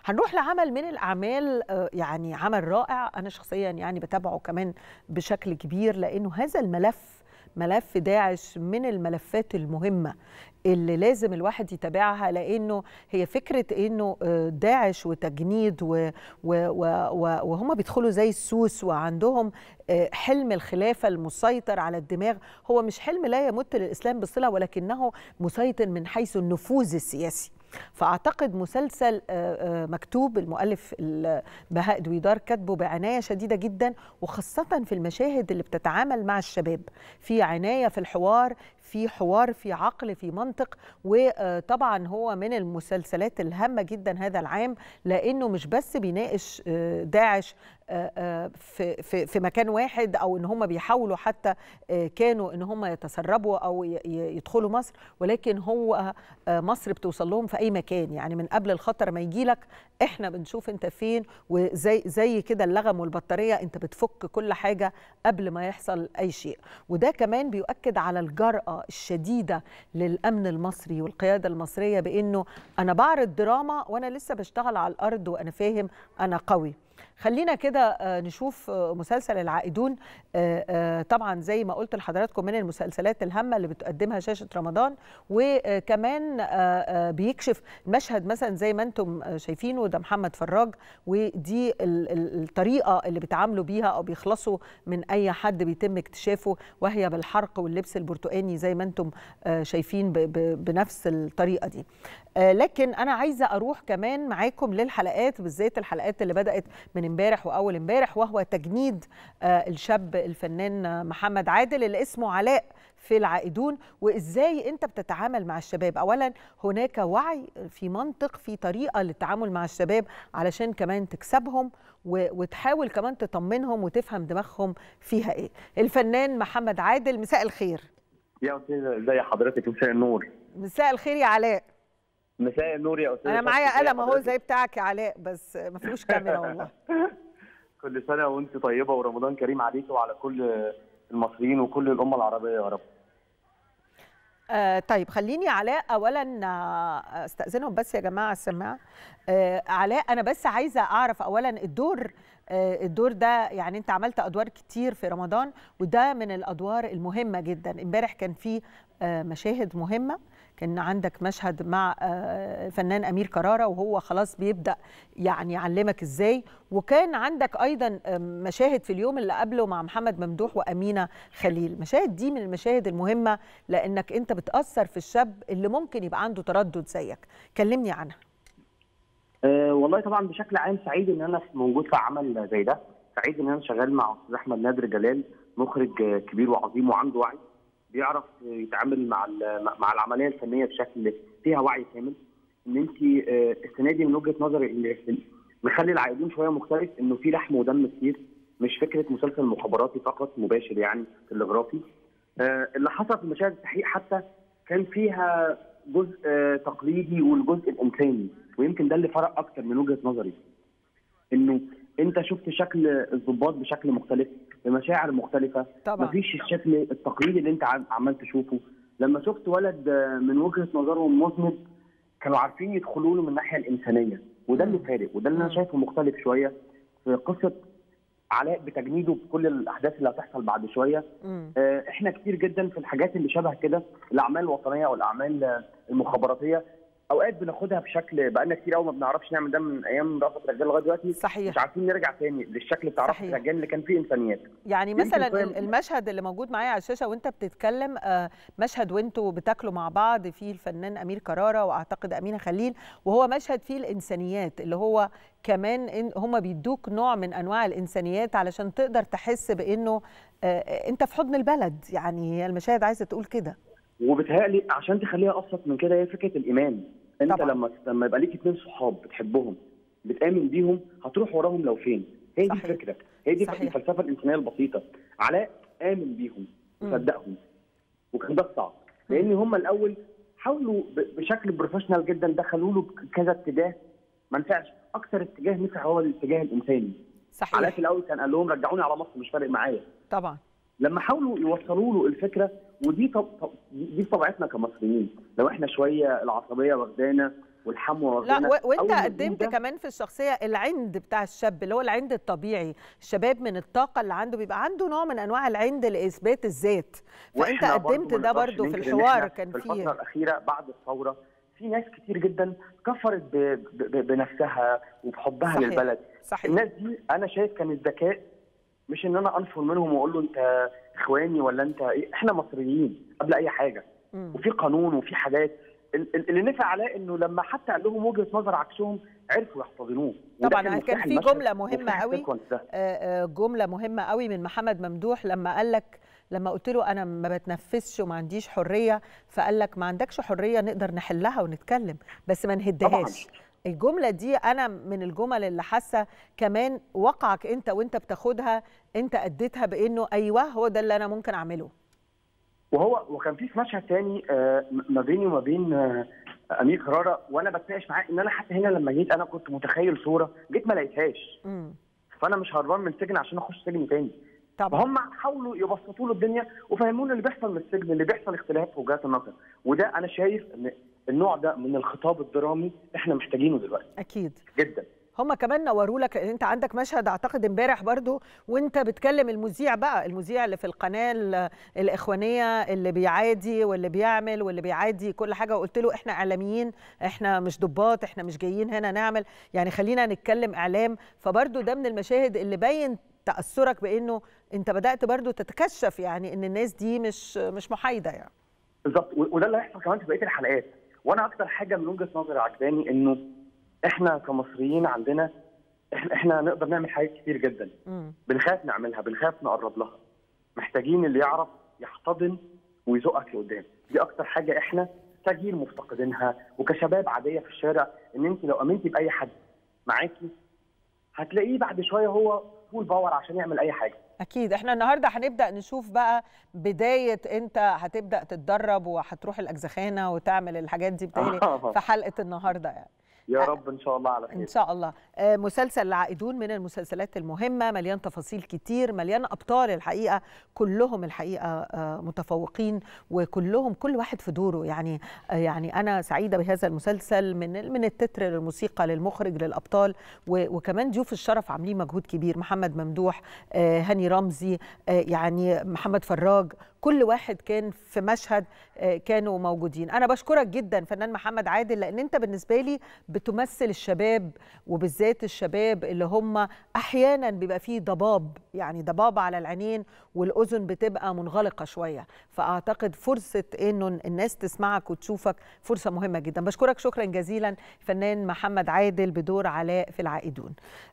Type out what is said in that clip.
هنروح لعمل من الاعمال آه، يعني عمل رائع انا شخصيا يعني بتابعه كمان بشكل كبير لانه هذا الملف ملف داعش من الملفات المهمه اللي لازم الواحد يتابعها لانه هي فكره انه آه، داعش وتجنيد و- و- و- و- وهم بيدخلوا زي السوس وعندهم آه، حلم الخلافه المسيطر على الدماغ هو مش حلم لا يمت للاسلام بصله ولكنه مسيطر من حيث النفوذ السياسي فاعتقد مسلسل آه، آه، مكتوب المؤلف ال- بهاء دويدار كاتبه بعنايه شديده جدا وخاصه في المشاهد اللي بتتعامل مع الشباب في عنايه في الحوار في حوار في عقل في منطق وطبعا هو من المسلسلات الهامه جدا هذا العام لانه مش بس بيناقش آه، داعش آه، آه، في في في مكان واحد او ان هم بيحاولوا حتى آه، كانوا ان هم يتسربوا او ي- ي- يدخلوا مصر ولكن هو آه، مصر بتوصل لهم في اي مكان يعني من قبل الخطر ما يجي لك احنا بنشوف انت فين وزي زي كده اللغم والبطاريه انت بتفك كل حاجه قبل ما يحصل اي شيء وده كمان بيؤكد على الجرأه الشديده للامن المصري والقياده المصريه بانه انا بعرض دراما وانا لسه بشتغل على الارض وانا فاهم انا قوي خلينا كده آه، نشوف آه، مسلسل العائدون آه، آه، طبعا زي ما قلت لحضراتكم من المسلسلات الهامه اللي بتقدمها شاشه رمضان وكمان آه، آه، بيكشف مشهد مثلا زي ما انتم آه، شايفينه ده محمد فراج ودي ال- ال- الطريقه اللي بيتعاملوا بيها او بيخلصوا من اي حد بيتم اكتشافه وهي بالحرق واللبس البرتقاني زي ما انتم آه، شايفين ب- ب- بنفس الطريقه دي آه، لكن انا عايزه اروح كمان معاكم للحلقات بالذات الحلقات اللي بدات من امبارح واول امبارح وهو تجنيد آه، الشاب الفنان آه، محمد عادل اللي اسمه علاء في العائدون وازاي انت بتتعامل مع الشباب اولا هناك وعي في منطق في طريقه للتعامل مع الشباب علشان كمان تكسبهم و- وتحاول كمان تطمنهم وتفهم دماغهم فيها ايه الفنان محمد عادل مساء الخير يا استاذ ازي حضرتك مساء النور مساء الخير يا علاء مساء النور يا استاذ انا معايا ازي قلم اهو حضرتك؟ زي بتاعك يا علاء بس ما فيهوش كاميرا والله كل سنه وانت طيبه ورمضان كريم عليك وعلى كل المصريين وكل الامه العربيه يا رب آه طيب خليني علاء اولا آه، استاذنهم بس يا جماعه السماعه آه علاء انا بس عايزه اعرف اولا الدور آه الدور ده يعني انت عملت ادوار كتير في رمضان وده من الادوار المهمه جدا امبارح كان في آه مشاهد مهمه كان عندك مشهد مع آه، الفنان امير كراره وهو خلاص بيبدا يعني يعلمك ازاي وكان عندك ايضا آه، مشاهد في اليوم اللي قبله مع محمد ممدوح وامينه خليل المشاهد دي من المشاهد المهمه لانك انت بتاثر في الشاب اللي ممكن يبقى عنده تردد زيك كلمني عنها أه والله طبعا بشكل عام سعيد ان انا موجود في عمل زي ده سعيد ان انا شغال مع استاذ احمد نادر جلال مخرج آه، كبير وعظيم وعنده وعي بيعرف يتعامل مع ال- مع العمليه الفنيه بشكل فيها وعي كامل ان انت آه، السنه دي من وجهه نظري اللي مخلي العائدين شويه مختلف انه في لحم ودم كتير مش فكره مسلسل مخابراتي فقط مباشر يعني تلغرافي آه، اللي حصل في مشاهد التحقيق حتى كان فيها جزء آه، تقليدي والجزء الانساني ويمكن ده اللي فرق اكتر من وجهه نظري انه انت شفت شكل الضباط بشكل مختلف بمشاعر مختلفه طبعا مفيش الشكل التقليدي اللي انت عم- عمال تشوفه لما شفت ولد آه، من وجهه نظرهم مذنب كانوا عارفين يدخلوا له من الناحيه الانسانيه وده اللي مم. فارق وده اللي انا مم. شايفه مختلف شويه في قصه علاء بتجنيده بكل الاحداث اللي هتحصل بعد شويه مم. آه، احنا كتير جدا في الحاجات اللي شبه كده الاعمال الوطنيه والاعمال آه، المخابراتيه اوقات بناخدها بشكل بقالنا كتير قوي ما بنعرفش نعمل ده من ايام رأفت رجال لغايه دلوقتي مش صحيح عارفين نرجع تاني للشكل بتاع رأفت صحيح. رجال اللي كان فيه انسانيات يعني يمكن مثلا شوية- ال- المشهد اللي موجود معايا على الشاشه وانت بتتكلم آه، مشهد وانتوا بتاكلوا مع بعض فيه الفنان امير كراره واعتقد امينه خليل وهو مشهد فيه الانسانيات اللي هو كمان إن هم بيدوك نوع من انواع الانسانيات علشان تقدر تحس بانه آه، انت في حضن البلد يعني هي المشاهد عايزه تقول كده وبتهيألي عشان تخليها ابسط من كده هي فكره الايمان انت طبعاً. لما لما يبقى ليك اتنين صحاب بتحبهم بتامن بيهم هتروح وراهم لو فين هي دي صحيح. الفكره هي دي صحيح. الفلسفه الانسانيه البسيطه علاء امن بيهم مم. وصدقهم وكان ده الصعب لان هم الاول حاولوا ب- بشكل بروفيشنال جدا دخلوا له كذا اتجاه ما نفعش اكتر اتجاه نفع هو الاتجاه الانساني علاء صحيح في الاول كان قال لهم رجعوني على مصر مش فارق معايا طبعا لما حاولوا يوصلوا له الفكره ودي طب طب دي طبيعتنا كمصريين لو احنا شويه العصبيه واخدانا والحمو لا ربنا. و- وانت أول ما قدمت ده- كمان في الشخصيه العند بتاع الشاب اللي هو العند الطبيعي الشباب من الطاقه اللي عنده بيبقى عنده نوع من انواع العند لاثبات الذات فانت وإحنا برضو قدمت ما ده نقدرش برضو في ننكر إن الحوار إحنا كان في الفتره فيه الاخيره بعد الثوره في ناس كتير جدا كفرت ب... ب... بنفسها وبحبها صحيح. للبلد صحيح الناس دي انا شايف كان الذكاء مش ان انا انفر منهم واقول له انت اخواني ولا انت ايه احنا مصريين قبل اي حاجه مم. وفي قانون وفي حاجات ال- ال- اللي نفع عليه انه لما حتى قال لهم وجهه نظر عكسهم عرفوا يحتضنوه وده طبعا كان كان مفتاح في المشهد جمله مهمه ومفتاح قوي السيكونس ده. آه، آه، جمله مهمه قوي من محمد ممدوح لما قال لك لما قلت له انا ما بتنفسش وما عنديش حريه فقال لك ما عندكش حريه نقدر نحلها ونتكلم بس ما نهدهاش الجمله دي انا من الجمل اللي حاسه كمان وقعك انت وانت بتاخدها انت اديتها بانه ايوه هو ده اللي انا ممكن اعمله وهو وكان في في مشهد تاني آه، ما بيني وما بين آه، امير كرارة وانا بتناقش معاه ان انا حتى هنا لما جيت انا كنت متخيل صوره جيت ما لقيتهاش امم فانا مش هربان من السجن عشان اخش سجن تاني طبعا فهم حاولوا يبسطوا له الدنيا وفهمونا اللي بيحصل من السجن اللي بيحصل اختلاف في وجهات النظر وده انا شايف ان النوع ده من الخطاب الدرامي احنا محتاجينه دلوقتي اكيد جدا هم كمان نوروا لك لان انت عندك مشهد اعتقد امبارح برضو وانت بتكلم المذيع بقى المذيع اللي في القناه ال- الاخوانيه اللي بيعادي واللي بيعمل واللي بيعادي كل حاجه وقلت له احنا اعلاميين احنا مش ضباط احنا مش جايين هنا نعمل يعني خلينا نتكلم اعلام فبرضو ده من المشاهد اللي باين تاثرك بانه انت بدات برضو تتكشف يعني ان الناس دي مش مش محايده يعني بالظبط و- وده اللي هيحصل كمان في بقيه الحلقات وانا اكتر حاجه من وجهه نظري عجباني انه احنا كمصريين عندنا احنا احنا نقدر نعمل حاجات كتير جدا امم بنخاف نعملها بنخاف نقرب لها محتاجين اللي يعرف يحتضن ويزقك لقدام دي اكتر حاجه احنا تغيير مفتقدينها وكشباب عاديه في الشارع ان انت لو امنتي باي حد معاكي هتلاقيه بعد شويه هو فول باور عشان يعمل اي حاجه اكيد احنا النهارده هنبدا نشوف بقى بدايه انت هتبدا تتدرب وهتروح الاجزخانه وتعمل الحاجات دي بتهيألي في حلقه النهارده يعني يا رب ان شاء الله على خير ان شاء الله آه، مسلسل العائدون من المسلسلات المهمه مليان تفاصيل كتير مليان ابطال الحقيقه كلهم الحقيقه آه، متفوقين وكلهم كل واحد في دوره يعني آه، يعني انا سعيده بهذا المسلسل من من التتر للموسيقى للمخرج للابطال و- وكمان ضيوف الشرف عاملين مجهود كبير محمد ممدوح آه، هاني رمزي آه، يعني محمد فراج كل واحد كان في مشهد آه، كانوا موجودين انا بشكرك جدا فنان محمد عادل لان انت بالنسبه لي بتمثل الشباب وبالذات الشباب اللي هم احيانا بيبقى فيه ضباب يعني ضباب على العينين والاذن بتبقى منغلقه شويه فاعتقد فرصه انه الناس تسمعك وتشوفك فرصه مهمه جدا بشكرك شكرا جزيلا فنان محمد عادل بدور علاء في العائدون